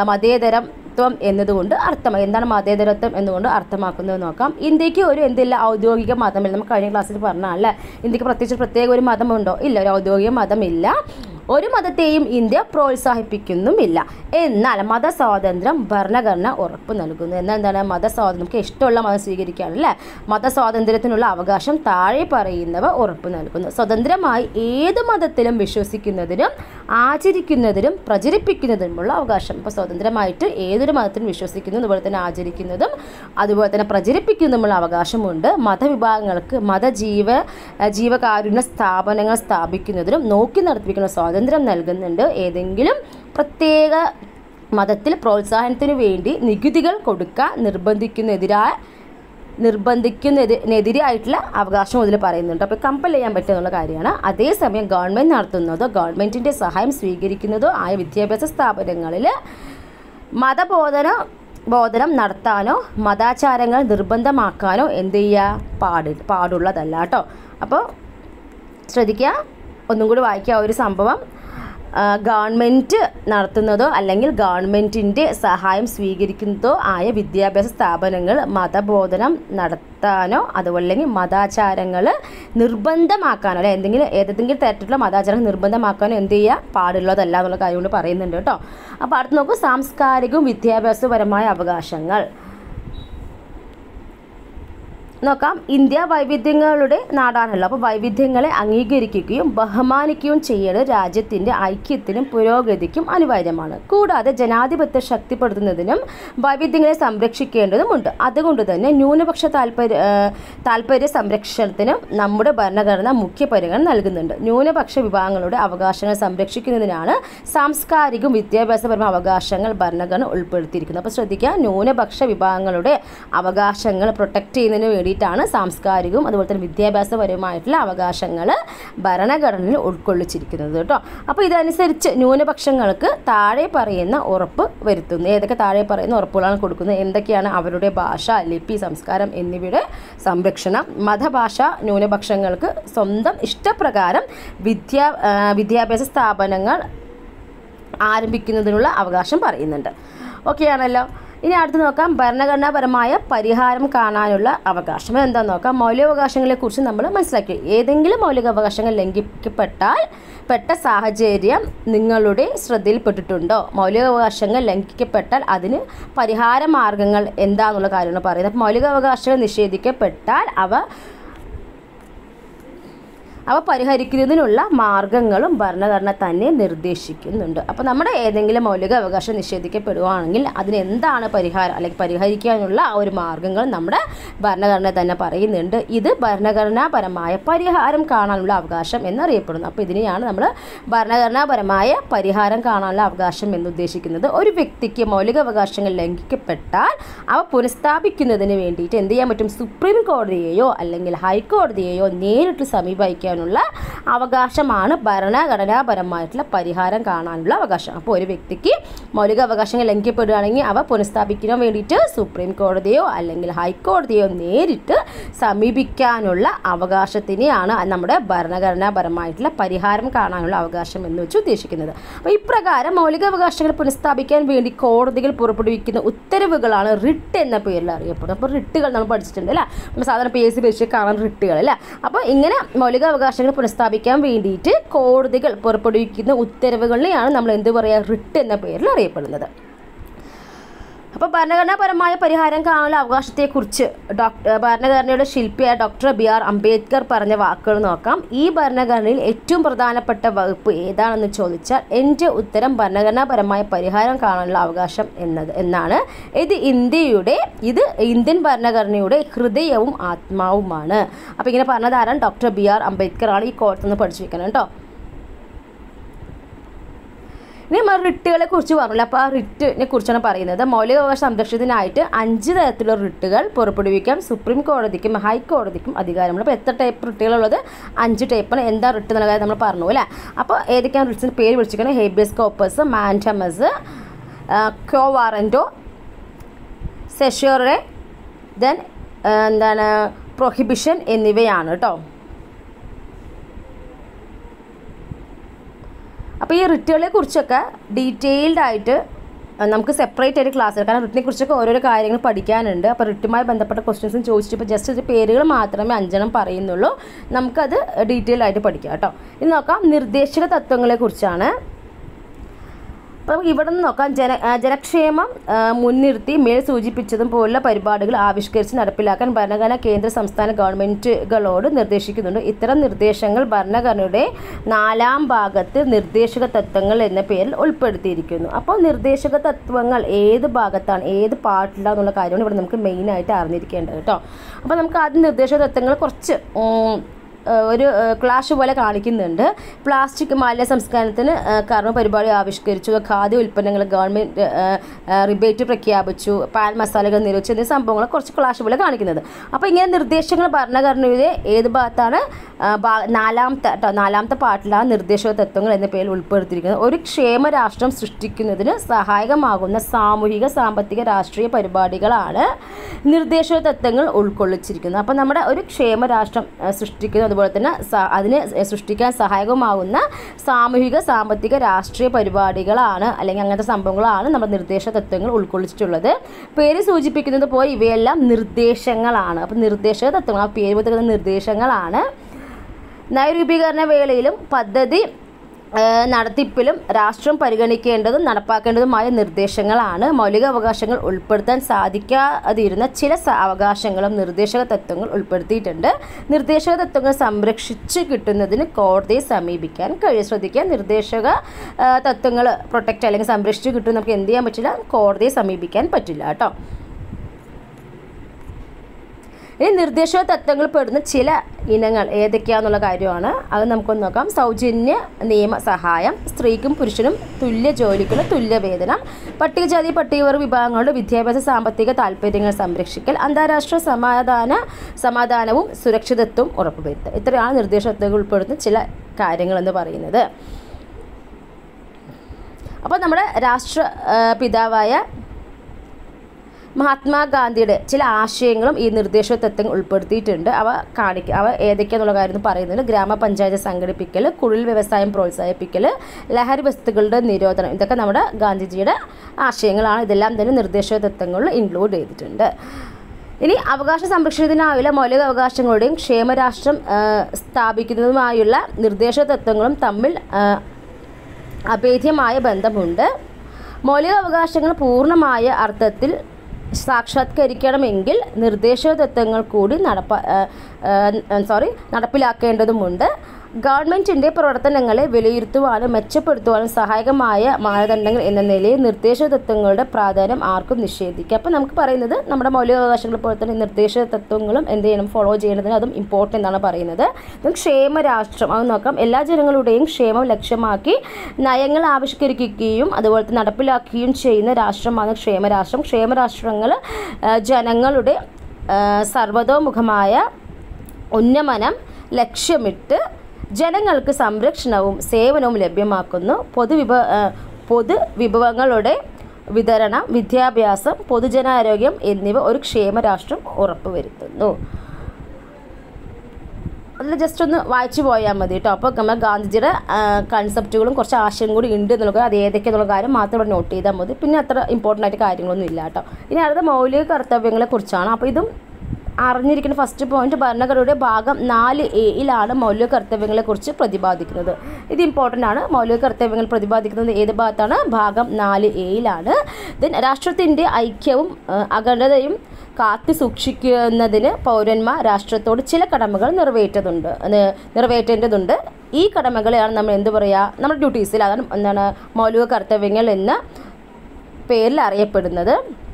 Speaker 1: മതേതരത്വം എന്നതുകൊണ്ട് അർത്ഥം എന്താണ് മതേതരത്വം എന്നുകൊണ്ട് അർത്ഥമാക്കുന്നത് നോക്കാം ഇന്ത്യക്ക് ഒരു എന്തില്ല ഔദ്യോഗിക മതമില്ല നമുക്ക് കഴിഞ്ഞ ക്ലാസ്സിൽ പറഞ്ഞല്ലേ ഇന്ത്യക്ക് പ്രത്യേകിച്ച് പ്രത്യേക ഒരു മതമുണ്ടോ ഇല്ല ഒരു ഔദ്യോഗിക മതമില്ല ഒരു മതത്തെയും ഇന്ത്യ പ്രോത്സാഹിപ്പിക്കുന്നുമില്ല എന്നാൽ മതസ്വാതന്ത്ര്യം ഭരണഘടന ഉറപ്പ് നൽകുന്നു എന്നാൽ എന്താണ് മതസ്വാതന്ത്ര്യം നമുക്ക് ഇഷ്ടമുള്ള മതം സ്വീകരിക്കുകയാണ് അല്ലേ മതസ്വാതന്ത്ര്യത്തിനുള്ള അവകാശം താഴെ പറയുന്നവ ഉറപ്പ് നൽകുന്നു സ്വതന്ത്രമായി ഏത് മതത്തിലും വിശ്വസിക്കുന്നതിനും ആചരിക്കുന്നതിനും പ്രചരിപ്പിക്കുന്നതിനുമുള്ള അവകാശം ഇപ്പോൾ സ്വതന്ത്രമായിട്ട് ഏതൊരു മതത്തിലും വിശ്വസിക്കുന്നു അതുപോലെ തന്നെ ആചരിക്കുന്നതും അതുപോലെ തന്നെ പ്രചരിപ്പിക്കുന്നതുമുള്ള അവകാശമുണ്ട് മതവിഭാഗങ്ങൾക്ക് മതജീവ ജീവകാരുണ്യ സ്ഥാപനങ്ങൾ സ്ഥാപിക്കുന്നതിനും നോക്കി നടത്തിപ്പിക്കുന്ന സ്വാതന്ത്ര്യം നൽകുന്നുണ്ട് ഏതെങ്കിലും പ്രത്യേക മതത്തിൽ പ്രോത്സാഹനത്തിനു വേണ്ടി നികുതികൾ കൊടുക്കാൻ നിർബന്ധിക്കുന്നതിരായ നിർബന്ധിക്കുന്നതിനെതിരായിട്ടുള്ള അവകാശം ഇതിൽ പറയുന്നുണ്ട് അപ്പോൾ കമ്പൽ ചെയ്യാൻ പറ്റുന്നുള്ള കാര്യമാണ് അതേസമയം ഗവൺമെൻറ് നടത്തുന്നതോ ഗവൺമെൻറ്റിൻ്റെ സഹായം സ്വീകരിക്കുന്നതോ ആയ വിദ്യാഭ്യാസ സ്ഥാപനങ്ങളിൽ മതബോധന ബോധനം നടത്താനോ മതാചാരങ്ങൾ നിർബന്ധമാക്കാനോ എന്ത് ചെയ്യുക പാടി പാടുള്ളതല്ല കേട്ടോ അപ്പോൾ ശ്രദ്ധിക്കുക ഒന്നും കൂടി വായിക്കുക ആ ഒരു സംഭവം ആ, ഗവൺമെൻറ് നടത്തുന്നതോ അല്ലെങ്കിൽ ഗവൺമെൻറ്റിൻ്റെ സഹായം സ്വീകരിക്കുന്നതോ ആയ വിദ്യാഭ്യാസ സ്ഥാപനങ്ങൾ മതബോധനം നടത്താനോ അതുപോലെ അല്ലെങ്കിൽ മതാചാരങ്ങൾ നിർബന്ധമാക്കാനോ അല്ലെ എന്തെങ്കിലും ഏതെങ്കിലും തരത്തിലുള്ള മതാചാരം നിർബന്ധമാക്കാനോ എന്ത് ചെയ്യുക പാടുള്ളതല്ല എന്നുള്ള കാര്യം കൊണ്ട് പറയുന്നുണ്ട് കേട്ടോ അപ്പോൾ അടുത്ത് നോക്കൂ സാംസ്കാരികവും വിദ്യാഭ്യാസപരമായ അവകാശങ്ങൾ നോക്കാം ഇന്ത്യ വൈവിധ്യങ്ങളുടെ നാടാണല്ലോ അപ്പോൾ വൈവിധ്യങ്ങളെ അംഗീകരിക്കുകയും ബഹുമാനിക്കുകയും ചെയ്യേണ്ടത് രാജ്യത്തിൻ്റെ ഐക്യത്തിനും പുരോഗതിക്കും അനിവാര്യമാണ് കൂടാതെ ജനാധിപത്യം ശക്തിപ്പെടുത്തുന്നതിനും വൈവിധ്യങ്ങളെ സംരക്ഷിക്കേണ്ടതുമുണ്ട് അതുകൊണ്ട് തന്നെ ന്യൂനപക്ഷ താല്പര്യ ഏഹ് താല്പര്യ സംരക്ഷണത്തിനും നമ്മുടെ ഭരണഘടന മുഖ്യ പരിഗണന നൽകുന്നുണ്ട് ന്യൂനപക്ഷ വിഭാഗങ്ങളുടെ അവകാശങ്ങൾ സംരക്ഷിക്കുന്നതിനാണ് സാംസ്കാരികവും വിദ്യാഭ്യാസപരമായ അവകാശങ്ങൾ ഭരണഘടന ഉൾപ്പെടുത്തിയിരിക്കുന്നത് അപ്പോൾ ശ്രദ്ധിക്കുക ന്യൂനപക്ഷ വിഭാഗങ്ങളുടെ അവകാശങ്ങൾ പ്രൊട്ടക്റ്റ് ചെയ്യുന്നതിന് വേണ്ടിയിട്ടാണ് സാംസ്കാരികവും അതുപോലെ തന്നെ വിദ്യാഭ്യാസപരമായിട്ടുള്ള അവകാശങ്ങൾ ഭരണഘടനയിൽ ഉൾക്കൊള്ളിച്ചിരിക്കുന്നത് കേട്ടോ അപ്പോൾ ഇതനുസരിച്ച് ന്യൂനപക്ഷങ്ങൾക്ക് താഴെ പറയുന്ന ഉറപ്പ് വരുത്തുന്നു ഏതൊക്കെ താഴെ പറയുന്ന ഉറപ്പുകളാണ് കൊടുക്കുന്നത് എന്തൊക്കെയാണ് അവരുടെ ഭാഷ ലിപി സംസ്കാരം എന്നിവയുടെ സംരക്ഷണം മതഭാഷ ന്യൂനപക്ഷങ്ങൾക്ക് സ്വന്തം ഇഷ്ടപ്രകാരം വിദ്യാ ആ, വിദ്യാഭ്യാസ സ്ഥാപനങ്ങൾ ആരംഭിക്കുന്നതിനുള്ള അവകാശം പറയുന്നുണ്ട് ഓക്കെ ആണല്ലോ ഇനി അടുത്ത് നോക്കാം ഭരണഘടനാപരമായ പരിഹാരം കാണാനുള്ള അവകാശം എന്താ നോക്കാം മൗലികാവകാശങ്ങളെക്കുറിച്ച് നമ്മൾ മനസ്സിലാക്കി ഏതെങ്കിലും മൗലികാവകാശങ്ങൾ ലംഘിക്കപ്പെട്ടാൽ പെട്ട സാഹചര്യം നിങ്ങളുടെ ശ്രദ്ധയിൽപ്പെട്ടിട്ടുണ്ടോ മൗലികാവകാശങ്ങൾ ലംഘിക്കപ്പെട്ടാൽ അതിന് പരിഹാര മാർഗങ്ങൾ എന്താണെന്നുള്ള കാര്യമാണ് പറയുന്നത് അപ്പോൾ മൗലികാവകാശങ്ങൾ നിഷേധിക്കപ്പെട്ടാൽ അവ അവ പരിഹരിക്കുന്നതിനുള്ള മാർഗങ്ങളും ഭരണഘടന തന്നെ നിർദ്ദേശിക്കുന്നുണ്ട് അപ്പോൾ നമ്മുടെ ഏതെങ്കിലും മൗലിക അവകാശം നിഷേധിക്കപ്പെടുകയാണെങ്കിൽ അതിന് എന്താണ് പരിഹാരം അല്ലെങ്കിൽ പരിഹരിക്കാനുള്ള ആ ഒരു മാർഗങ്ങൾ നമ്മുടെ ഭരണഘടന തന്നെ പറയുന്നുണ്ട് ഇത് ഭരണഘടനാപരമായ പരിഹാരം കാണാനുള്ള അവകാശം എന്നറിയപ്പെടുന്നു അപ്പോൾ ഇതിനെയാണ് നമ്മൾ ഭരണഘടനാപരമായ പരിഹാരം കാണാനുള്ള അവകാശം എന്ന് ഉദ്ദേശിക്കുന്നത് ഒരു വ്യക്തിക്ക് മൗലിക അവകാശങ്ങൾ ലംഘിക്കപ്പെട്ടാൽ അവ പുനഃസ്ഥാപിക്കുന്നതിന് വേണ്ടിയിട്ട് എന്ത് ചെയ്യാൻ പറ്റും സുപ്രീം കോടതിയെയോ അല്ലെങ്കിൽ ഹൈക്കോടതിയെയോ നേരിട്ട് സമീപിക്കാനുള്ള പുനഃസ്ഥാപിക്കാനുള്ള അവകാശമാണ് ഭരണഘടനാപരമായിട്ടുള്ള പരിഹാരം കാണാനുള്ള അവകാശം അപ്പോൾ ഒരു വ്യക്തിക്ക് മൗലിക അവകാശങ്ങൾ ലംഘിക്കപ്പെടുകയാണെങ്കിൽ അവ പുനഃസ്ഥാപിക്കാൻ വേണ്ടിയിട്ട് സുപ്രീം കോടതിയോ അല്ലെങ്കിൽ ഹൈക്കോടതിയോ നേരിട്ട് സമീപിക്കാനുള്ള അവകാശത്തിനെയാണ് നമ്മുടെ ഭരണഘടനാപരമായിട്ടുള്ള പരിഹാരം കാണാനുള്ള അവകാശം എന്ന് വെച്ച് ഉദ്ദേശിക്കുന്നത് അപ്പോൾ ഇപ്രകാരം മൗലിക അവകാശങ്ങൾ പുനഃസ്ഥാപിക്കാൻ വേണ്ടി കോടതികൾ പുറപ്പെടുവിക്കുന്ന ഉത്തരവുകളാണ് റിട്ട് എന്ന പേരിൽ അറിയപ്പെടുന്നത് അപ്പോൾ റിട്ടുകൾ നമ്മൾ പഠിച്ചിട്ടുണ്ട് അല്ലേ നമ്മൾ സാധാരണ പി എസ് സി പരീക്ഷ കാണാൻ റിട്ടുകൾ അല്ലേ അപ്പോൾ ഇങ്ങനെ മൗലിക അവകാശങ്ങൾ പുനഃസ്ഥാപിക്കാൻ വേണ്ടിയിട്ട് കോടതികൾ പുറപ്പെടുവിക്കുന്ന ഉത്തരവുകളിനെയാണ് നമ്മൾ എന്ത് പറയുക റിട്ട് എന്ന പേരിൽ അറിയപ്പെടുന്നത് അപ്പോൾ ഭരണഘടനാപരമായ പരിഹാരം കാണാനുള്ള അവകാശത്തെക്കുറിച്ച് ഡോക്ടർ ഭരണഘടനയുടെ ശില്പിയായ ഡോക്ടർ ബി ആർ അംബേദ്കർ പറഞ്ഞ വാക്കുകൾ നോക്കാം ഈ ഭരണഘടനയിൽ ഏറ്റവും പ്രധാനപ്പെട്ട വകുപ്പ് ഏതാണെന്ന് ചോദിച്ചാൽ എൻ്റെ ഉത്തരം ഭരണഘടനാപരമായ പരിഹാരം കാണാനുള്ള അവകാശം എന്നത് എന്നാണ് ഇത് ഇന്ത്യയുടെ ഇത് ഇന്ത്യൻ ഭരണഘടനയുടെ ഹൃദയവും ആത്മാവുമാണ് അപ്പോൾ ഇങ്ങനെ പറഞ്ഞത് ആരാണ് ഡോക്ടർ ബി ആർ അംബേദ്കർ ആണ് ഈ കോഴ്സ് ഒന്ന് പഠിച്ചു വെക്കണം കേട്ടോ ഇനി നമ്മൾ റിട്ടുകളെ കുറിച്ച് പറഞ്ഞില്ല അപ്പോൾ ആ റിറ്റിനെ കുറിച്ചാണ് പറയുന്നത് മൗലികാവകാശ സംരക്ഷണത്തിനായിട്ട് അഞ്ച് തരത്തിലുള്ള റിട്ടുകൾ പുറപ്പെടുവിക്കാൻ സുപ്രീം കോടതിക്കും ഹൈക്കോടതിക്കും അധികാരമുണ്ട് അപ്പോൾ എത്ര ടൈപ്പ് റിട്ടുകളുള്ളത് അഞ്ച് ടൈപ്പാണ് എന്താ റിട്ട് എന്നുള്ള കാര്യം നമ്മൾ പറഞ്ഞു അല്ലേ അപ്പോൾ ഏതൊക്കെയാണ് റിട്സിൻ്റെ പേര് വിളിച്ചിരിക്കുന്നത് habeas corpus mandamus quo warranto certiorari then എന്താണ് പ്രൊഹിബിഷൻ എന്നിവയാണ് കേട്ടോ അപ്പോൾ ഈ റിട്ടുകളെ കുറിച്ചൊക്കെ ഡീറ്റെയിൽഡ് ആയിട്ട് നമുക്ക് സെപ്പറേറ്റ് ആയിട്ട് ക്ലാസ് എടുക്കാം കാരണം റിട്ടിനെ കുറിച്ചൊക്കെ ഓരോരോ കാര്യങ്ങൾ പഠിക്കാനുണ്ട് അപ്പോൾ റിട്ടുമായി ബന്ധപ്പെട്ട ക്വസ്റ്റ്യൻസും ചോദിച്ചിട്ട് ഇപ്പോൾ ജസ്റ്റ് ഒരു പേരുകൾ മാത്രമേ അഞ്ചെണ്ണം പറയുന്നുള്ളൂ നമുക്കത് ഡീറ്റെയിൽ ആയിട്ട് പഠിക്കാം കേട്ടോ ഇനി നോക്കാം നിർദ്ദേശക തത്വങ്ങളെ കുറിച്ചാണ് അപ്പം ഇവിടെ നിന്ന് നോക്കാം ജന ആ, ജനക്ഷേമം ആ, മുൻനിർത്തി മേൽ സൂചിപ്പിച്ചതും പോലുള്ള പരിപാടികൾ ആവിഷ്കരിച്ച് നടപ്പിലാക്കാൻ ഭരണഘടന കേന്ദ്ര സംസ്ഥാന ഗവൺമെൻറ്റുകളോട് നിർദ്ദേശിക്കുന്നുണ്ട് ഇത്തരം നിർദ്ദേശങ്ങൾ ഭരണഘടനയുടെ നാലാം ഭാഗത്ത് നിർദ്ദേശക തത്വങ്ങൾ എന്ന പേരിൽ ഉൾപ്പെടുത്തിയിരിക്കുന്നു അപ്പോൾ നിർദ്ദേശക തത്വങ്ങൾ ഏത് ഭാഗത്താണ് ഏത് പാർട്ടിലാന്നുള്ള കാര്യമാണ് ഇവിടെ നമുക്ക് മെയിനായിട്ട് അറിഞ്ഞിരിക്കേണ്ടത് കേട്ടോ അപ്പോൾ നമുക്ക് ആദ്യം നിർദ്ദേശക തത്വങ്ങൾ കുറച്ച് ഉം, ഏഹ് ഒരു ഏഹ് ക്ലാഷ് പോലെ കാണിക്കുന്നുണ്ട് പ്ലാസ്റ്റിക് മാലിന്യ സംസ്കരണത്തിന് ഏഹ് കർമ്മ പരിപാടി ആവിഷ്കരിച്ചു ഖാദ്യ ഉൽപ്പന്നങ്ങൾ ഗവൺമെൻറ് റിബേറ്റ് പ്രഖ്യാപിച്ചു പാൻ മസാലകൾ നിരോധിച്ചു എന്നീ സംഭവങ്ങൾ കുറച്ച് ക്ലാഷ് പോലെ കാണിക്കുന്നത് അപ്പോൾ ഇങ്ങനെ നിർദ്ദേശങ്ങൾ ഭരണഘടനയുടെ ഏത് ഭാഗത്താണ് ആ, ഭാ- നാലാമത്തെ കേട്ടോ നാലാമത്തെ പാർട്ടിലാണ് നിർദ്ദേശക തത്വങ്ങൾ എന്ന പേരിൽ ഉൾപ്പെടുത്തിയിരിക്കുന്നത് ഒരു ക്ഷേമ രാഷ്ട്രം സൃഷ്ടിക്കുന്നതിന് സഹായകമാകുന്ന സാമൂഹിക സാമ്പത്തിക രാഷ്ട്രീയ പരിപാടികളാണ് നിർദ്ദേശക തത്വങ്ങൾ ഉൾക്കൊള്ളിച്ചിരിക്കുന്നത് അപ്പോൾ നമ്മുടെ ഒരു ക്ഷേമ രാഷ്ട്രം ആ, സൃഷ്ടിക്കുന്നത് അതുപോലെ തന്നെ സ- അതിന് സൃഷ്ടിക്കാൻ സഹായകമാകുന്ന സാമൂഹിക സാമ്പത്തിക രാഷ്ട്രീയ പരിപാടികളാണ് അല്ലെങ്കിൽ അങ്ങനത്തെ സംഭവങ്ങളാണ് നമ്മുടെ നിർദ്ദേശ തത്വങ്ങൾ ഉൾക്കൊള്ളിച്ചിട്ടുള്ളത് പേര് സൂചിപ്പിക്കുന്നത് പോലെ ഇവയെല്ലാം നിർദ്ദേശങ്ങളാണ് അപ്പോൾ നിർദ്ദേശക തത്വങ്ങൾ ആ പേര് പോലെ നിർദ്ദേശങ്ങളാണ് നയരൂപീകരണ വേളയിലും പദ്ധതി ആ, നടത്തിപ്പിലും രാഷ്ട്രം പരിഗണിക്കേണ്ടതും നടപ്പാക്കേണ്ടതുമായ നിർദ്ദേശങ്ങളാണ് മൗലിക അവകാശങ്ങൾ ഉൾപ്പെടുത്താൻ സാധിക്കാതിരുന്ന ചില സ- അവകാശങ്ങളും നിർദ്ദേശക തത്വങ്ങൾ ഉൾപ്പെടുത്തിയിട്ടുണ്ട് നിർദ്ദേശക തത്വങ്ങൾ സംരക്ഷിച്ച് കിട്ടുന്നതിന് കോടതിയെ സമീപിക്കാൻ കഴിയും ശ്രദ്ധിക്കുക നിർദ്ദേശക തത്വങ്ങൾ പ്രൊട്ടക്റ്റ് അല്ലെങ്കിൽ സംരക്ഷിച്ച് കിട്ടും നമുക്ക് എന്ത് ചെയ്യാൻ പറ്റില്ല കോടതിയെ സമീപിക്കാൻ പറ്റില്ല കേട്ടോ ഇനി നിർദ്ദേശക തത്വങ്ങൾ പെടുന്ന ചില ഇനങ്ങൾ ഏതൊക്കെയാന്നുള്ള കാര്യമാണ് അത് നമുക്കൊന്ന് നോക്കാം സൗജന്യ നിയമ സഹായം സ്ത്രീക്കും പുരുഷനും തുല്യ ജോലിക്കുള്ള തുല്യ വേതനം പട്ടികജാതി പട്ടികവർഗ വിഭാഗങ്ങളുടെ വിദ്യാഭ്യാസ സാമ്പത്തിക താല്പര്യങ്ങൾ സംരക്ഷിക്കൽ അന്താരാഷ്ട്ര സമാധാന സമാധാനവും സുരക്ഷിതത്വവും ഉറപ്പുവരുത്തുക ഇത്രയാണ് നിർദ്ദേശ തത്വങ്ങൾ ഉൾപ്പെടുന്ന ചില കാര്യങ്ങളെന്ന് പറയുന്നത് അപ്പോൾ നമ്മുടെ രാഷ്ട്ര ആ, പിതാവായ മഹാത്മാഗാന്ധിയുടെ ചില ആശയങ്ങളും ഈ നിർദ്ദേശ തത്വങ്ങൾ ഉൾപ്പെടുത്തിയിട്ടുണ്ട് അവ കാണിക്കുക അവ ഏതൊക്കെയാന്നുള്ള കാര്യം ഒന്ന് പറയുന്നുണ്ട് ഗ്രാമപഞ്ചായത്ത് സംഘടിപ്പിക്കൽ കുടിൽ വ്യവസായം പ്രോത്സാഹിപ്പിക്കൽ ലഹരി വസ്തുക്കളുടെ നിരോധനം ഇതൊക്കെ നമ്മുടെ ഗാന്ധിജിയുടെ ആശയങ്ങളാണ് ഇതെല്ലാം തന്നെ നിർദ്ദേശ തത്വങ്ങളിൽ ഇൻക്ലൂഡ് ചെയ്തിട്ടുണ്ട് ഇനി അവകാശ സംരക്ഷണത്തിനായുള്ള മൗലിക അവകാശങ്ങളുടെയും ക്ഷേമരാഷ്ട്രം ആ, സ്ഥാപിക്കുന്നതുമായുള്ള നിർദ്ദേശ തത്വങ്ങളും തമ്മിൽ ആ, അഭേദ്യമായ ബന്ധമുണ്ട് മൗലിക അവകാശങ്ങൾ പൂർണ്ണമായ അർത്ഥത്തിൽ സാക്ഷാത്കരിക്കണമെങ്കിൽ നിർദ്ദേശ തത്വങ്ങൾ കൂടി നടപ്പ സോറി നടപ്പിലാക്കേണ്ടതുമുണ്ട് ഗവൺമെൻറ്റിൻ്റെ പ്രവർത്തനങ്ങളെ വിലയിരുത്തുവാനും മെച്ചപ്പെടുത്തുവാനും സഹായകമായ മാനദണ്ഡങ്ങൾ എന്ന നിലയിൽ നിർദ്ദേശ തത്വങ്ങളുടെ പ്രാധാന്യം ആർക്കും നിഷേധിക്കുക അപ്പോൾ നമുക്ക് പറയുന്നത് നമ്മുടെ മൗലികാവകാശങ്ങൾ പോലെ തന്നെ നിർദ്ദേശ തത്വങ്ങളും എന്ത് ചെയ്യണം ഫോളോ ചെയ്യേണ്ടതിന് അതും ഇമ്പോർട്ടൻ്റ് എന്നാണ് പറയുന്നത് ഇത് ക്ഷേമ രാഷ്ട്രം അത് നോക്കാം എല്ലാ ജനങ്ങളുടെയും ക്ഷേമം ലക്ഷ്യമാക്കി നയങ്ങൾ ആവിഷ്കരിക്കുകയും അതുപോലെ തന്നെ നടപ്പിലാക്കുകയും ചെയ്യുന്ന രാഷ്ട്രമാണ് ക്ഷേമരാഷ്ട്രം ക്ഷേമരാഷ്ട്രങ്ങൾ ആ, ജനങ്ങളുടെ ആ, സർവതോമുഖമായ ഉന്നമനം ലക്ഷ്യമിട്ട് ജനങ്ങൾക്ക് സംരക്ഷണവും സേവനവും ലഭ്യമാക്കുന്നു പൊതുവിഭ ആ, പൊതുവിഭവങ്ങളുടെ വിതരണം വിദ്യാഭ്യാസം പൊതുജനാരോഗ്യം എന്നിവ ഒരു ക്ഷേമരാഷ്ട്രം ഉറപ്പുവരുത്തുന്നു അതിൽ ജസ്റ്റ് ഒന്ന് വായിച്ചു പോയാൽ മതി കേട്ടോ അപ്പോൾ നമ്മൾ ഗാന്ധിജിയുടെ കൺസെപ്റ്റുകളും കുറച്ച് ആശയം കൂടി ഉണ്ട് എന്നുള്ളത് അത് ഏതൊക്കെയെന്നുള്ള കാര്യം മാത്രം ഇവിടെ നോട്ട് ചെയ്താൽ മതി പിന്നെ അത്ര ഇമ്പോർട്ടൻ്റ് ആയിട്ട് കാര്യങ്ങളൊന്നും ഇല്ല കേട്ടോ ഇനി അടുത്ത മൗലിക കർത്തവ്യങ്ങളെ കുറിച്ചാണ് അപ്പോൾ ഇതും അറിഞ്ഞിരിക്കുന്ന ഫസ്റ്റ് പോയിന്റ് ഭരണഘടനയുടെ ഭാഗം നാല് എയിലാണ് മൗലിക കർത്തവ്യങ്ങളെ കുറിച്ച് പ്രതിപാദിക്കുന്നത് ഇത് ഇമ്പോർട്ടൻ്റ് ആണ് മൗലിക കർത്തവ്യങ്ങൾ പ്രതിപാദിക്കുന്നത് ഏത് ഭാഗത്താണ് ഭാഗം നാല് എയിലാണ് ദെൻ രാഷ്ട്രത്തിൻ്റെ ഐക്യവും ആ, അഖണ്ഡതയും കാത്തു സൂക്ഷിക്കുന്നതിന് പൗരന്മാർ രാഷ്ട്രത്തോട് ചില കടമകൾ നിറവേറ്റതുണ്ട് നി- നിറവേറ്റേണ്ടതുണ്ട് ഈ കടമകളെയാണ് നമ്മൾ എന്ത് പറയുക നമ്മുടെ ഡ്യൂട്ടീസിൽ അതാണ് എന്താണ് മൗലിക കർത്തവ്യങ്ങൾ എന്ന പേരിൽ അറിയപ്പെടുന്നത്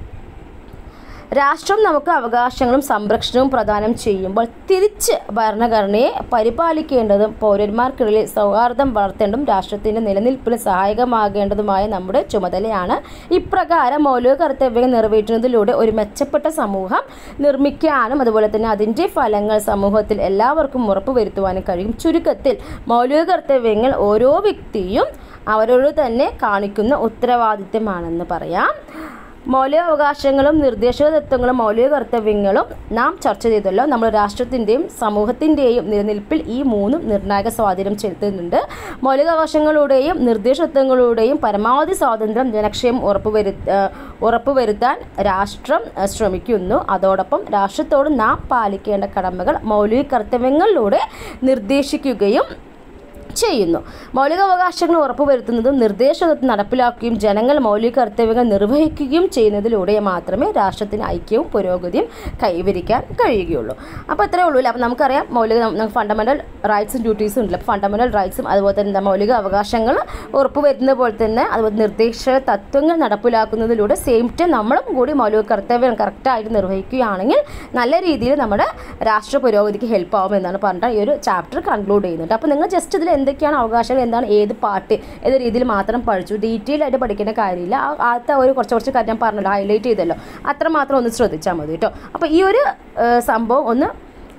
Speaker 1: രാഷ്ട്രം നമുക്ക് അവകാശങ്ങളും സംരക്ഷണവും പ്രദാനം ചെയ്യുമ്പോൾ തിരിച്ച് ഭരണഘടനയെ പരിപാലിക്കേണ്ടതും പൗരന്മാർക്കിടയിൽ സൗഹാർദ്ദം വളർത്തേണ്ടതും രാഷ്ട്രത്തിൻ്റെ നിലനിൽപ്പിന് സഹായകമാകേണ്ടതുമായ നമ്മുടെ ചുമതലയാണ് ഇപ്രകാരം മൗലിക കർത്തവ്യങ്ങൾ നിറവേറ്റുന്നതിലൂടെ ഒരു മെച്ചപ്പെട്ട സമൂഹം നിർമ്മിക്കാനും അതുപോലെ തന്നെ അതിൻ്റെ ഫലങ്ങൾ സമൂഹത്തിൽ എല്ലാവർക്കും ഉറപ്പുവരുത്തുവാനും കഴിയും ചുരുക്കത്തിൽ മൗലിക കർത്തവ്യങ്ങൾ ഓരോ വ്യക്തിയും അവരോട് തന്നെ കാണിക്കുന്ന ഉത്തരവാദിത്തമാണെന്ന് പറയാം മൗലികാവകാശങ്ങളും നിർദ്ദേശക തത്വങ്ങളും മൗലിക കർത്തവ്യങ്ങളും നാം ചർച്ച ചെയ്തല്ലോ നമ്മൾ രാഷ്ട്രത്തിൻ്റെയും സമൂഹത്തിൻ്റെയും നിലനിൽപ്പിൽ ഈ മൂന്നും നിർണായക സ്വാധീനം ചെലുത്തുന്നുണ്ട് മൗലികാവകാശങ്ങളുടെയും നിർദ്ദേശത്വങ്ങളുടെയും പരമാവധി സ്വാതന്ത്ര്യം ജനക്ഷേമം ഉറപ്പുവരു ഏഹ് ഉറപ്പുവരുത്താൻ രാഷ്ട്രം ഏഹ് ശ്രമിക്കുന്നു അതോടൊപ്പം രാഷ്ട്രത്തോട് നാം പാലിക്കേണ്ട കടമകൾ മൗലിക കർത്തവ്യങ്ങളിലൂടെ നിർദ്ദേശിക്കുകയും ചെയ്യുന്നു മൗലികാവകാശങ്ങൾ ഉറപ്പുവരുത്തുന്നതും നിർദ്ദേശങ്ങൾ നടപ്പിലാക്കുകയും ജനങ്ങൾ മൗലിക കർത്തവ്യങ്ങൾ നിർവഹിക്കുകയും ചെയ്യുന്നതിലൂടെ മാത്രമേ രാഷ്ട്രത്തിന് ഐക്യവും പുരോഗതിയും കൈവരിക്കാൻ കഴിയുകയുള്ളൂ അപ്പോൾ ഇത്രയേ ഉള്ളൂ അല്ലേ അപ്പോൾ നമുക്കറിയാം മൗലിക ഫണ്ടമെൻ്റൽ റൈറ്റ്സും ഡ്യൂട്ടീസും ഉണ്ടല്ലോ അപ്പോൾ ഫണ്ടമെൻ്റൽ റൈറ്റ്സും അതുപോലെ തന്നെ എന്താ മൗലിക അവകാശങ്ങൾ ഉറപ്പുവരുത്തുന്ന പോലെ തന്നെ അതുപോലെ നിർദ്ദേശ തത്വങ്ങൾ നടപ്പിലാക്കുന്നതിലൂടെ സെയിം ടൈം നമ്മളും കൂടി മൗലിക കർത്തവ്യം കറക്റ്റായിട്ട് നിർവഹിക്കുകയാണെങ്കിൽ നല്ല രീതിയിൽ നമ്മുടെ രാഷ്ട്ര പുരോഗതിക്ക് ഹെൽപ്പ് ആവും എന്നാണ് പറഞ്ഞിട്ട് ഈ ഒരു ചാപ്റ്റർ കൺക്ലൂഡ് ചെയ്യുന്നുണ്ട് അപ്പോൾ നിങ്ങൾ ജസ്റ്റ് ഇതിൽ എന്തൊക്കെയാണ് അവകാശങ്ങൾ എന്താണ് ഏത് പാർട്ട് ഏത് രീതിയിൽ മാത്രം പഠിച്ചു ഡീറ്റെയിൽ ആയിട്ട് പഠിക്കേണ്ട കാര്യമില്ല ആ ആദ്യത്തെ ഒരു കുറച്ച് കുറച്ച് കാര്യം ഞാൻ പറഞ്ഞല്ലോ ഹൈലൈറ്റ് ചെയ്തല്ലോ അത്ര മാത്രം ഒന്ന് ശ്രദ്ധിച്ചാൽ മതി കേട്ടോ അപ്പോൾ ഈ ഒരു ഏഹ്, സംഭവം ഒന്ന്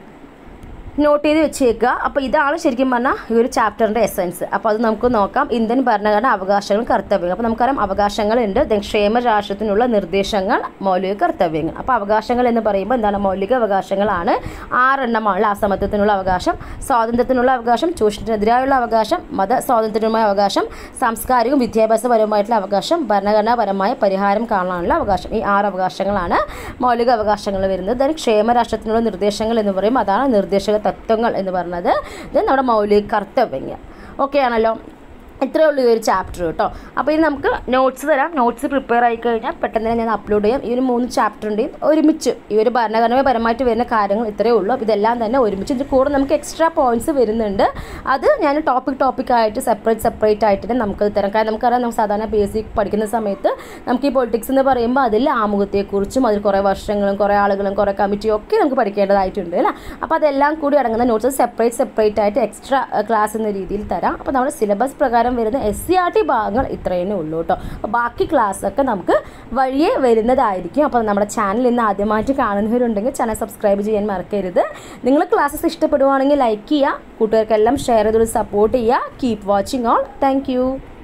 Speaker 1: നോട്ട് ചെയ്ത് വെച്ചേക്കുക അപ്പോൾ ഇതാണ് ശരിക്കും പറഞ്ഞാൽ ഈ ഒരു ചാപ്റ്ററിൻ്റെ എസൻസ് അപ്പോൾ അത് നമുക്ക് നോക്കാം ഇന്ത്യൻ ഭരണഘടന അവകാശങ്ങളും കർത്തവ്യങ്ങൾ അപ്പോൾ നമുക്കറിയാം അവകാശങ്ങളുണ്ട് ദെൻ ക്ഷേമ രാഷ്ട്രത്തിനുള്ള നിർദ്ദേശങ്ങൾ മൗലിക കർത്തവ്യങ്ങൾ അപ്പോൾ അവകാശങ്ങൾ എന്ന് പറയുമ്പോൾ എന്താണ് മൗലിക അവകാശങ്ങളാണ് ആറെണ്ണമാണ് അസമത്വത്തിനുള്ള അവകാശം സ്വാതന്ത്ര്യത്തിനുള്ള അവകാശം ചൂഷണത്തിനെതിരായുള്ള അവകാശം മത സ്വാതന്ത്ര്യമായ അവകാശം സാംസ്കാരികവും വിദ്യാഭ്യാസപരമായിട്ടുള്ള അവകാശം ഭരണഘടനാപരമായ പരിഹാരം കാണാനുള്ള അവകാശം ഈ ആറ് അവകാശങ്ങളാണ് മൗലിക അവകാശങ്ങൾ വരുന്നത് ദെൻ ക്ഷേമരാഷ്ട്രത്തിനുള്ള നിർദ്ദേശങ്ങൾ എന്ന് പറയും അതാണ് നിർദ്ദേശക തത്വങ്ങൾ എന്ന് പറയുന്നത് ഇത് നമ്മുടെ മൗലിക കർത്തവ്യങ്ങൾ ഓക്കെ ആണല്ലോ ഇത്രയേ ഉള്ളൂ ഈ ഒരു ചാപ്റ്റർ കേട്ടോ അപ്പോൾ ഇനി നമുക്ക് നോട്ട്സ് തരാം നോട്ട്സ് പ്രിപ്പയർ ആയി കഴിഞ്ഞാൽ പെട്ടെന്ന് തന്നെ ഞാൻ അപ്ലോഡ് ചെയ്യാം ഈ ഒരു മൂന്ന് ചാപ്റ്ററിൻ്റെയും ഒരുമിച്ച് ഈ ഒരു ഭരണഘടനാപരമായിട്ട് വരുന്ന കാര്യങ്ങൾ ഇത്രയേ ഉള്ളൂ അപ്പോൾ ഇതെല്ലാം തന്നെ ഒരുമിച്ച് ഇതിൽ കൂടെ നമുക്ക് എക്സ്ട്രാ പോയിന്റ്സ് വരുന്നുണ്ട് അത് ഞാൻ ടോപ്പിക് ടോപ്പിക് ആയിട്ട് സെപ്പറേറ്റ് സെപ്പറേറ്റ് ആയിട്ട് തന്നെ നമുക്ക് തരാം കാരണം നമുക്കറിയാം നമുക്ക് സാധാരണ ബേസിക് പഠിക്കുന്ന സമയത്ത് നമുക്ക് ഈ പൊളിറ്റിക്സ് എന്ന് പറയുമ്പോൾ അതിൽ ആമുഖത്തെക്കുറിച്ചും അതിൽ കുറേ വർഷങ്ങളും കുറേ ആളുകളും കുറേ കമ്മിറ്റിയും ഒക്കെ നമുക്ക് പഠിക്കേണ്ടതായിട്ടുണ്ട് അല്ലേ അപ്പോൾ അതെല്ലാം കൂടി അടങ്ങുന്ന നോട്ട്സ് സെപ്പറേറ്റ് സെപ്പറേറ്റ് ആയിട്ട് എക്സ്ട്രാ ക്ലാസ് എന്ന രീതിയിൽ തരാം അപ്പോൾ നമ്മുടെ സിലബസ് പ്രകാരം വരുന്ന എസ് സി ആർ ടി ഭാഗങ്ങൾ ഇത്രയേ ഉള്ളൂ കേട്ടോ അപ്പോൾ ബാക്കി ക്ലാസ്സൊക്കെ നമുക്ക് വഴിയേ വരുന്നതായിരിക്കും അപ്പോൾ നമ്മുടെ ചാനൽ ഇന്ന് ആദ്യമായിട്ട് കാണുന്നവരുണ്ടെങ്കിൽ ചാനൽ സബ്സ്ക്രൈബ് ചെയ്യാൻ മറക്കരുത് നിങ്ങൾ ക്ലാസ്സസ് ഇഷ്ടപ്പെടുവാണെങ്കിൽ ലൈക്ക് ചെയ്യുക കൂട്ടുകാർക്കെല്ലാം ഷെയർ ചെയ്തോട് സപ്പോർട്ട് ചെയ്യുക കീപ് വാച്ചിങ് ഓൾ താങ്ക്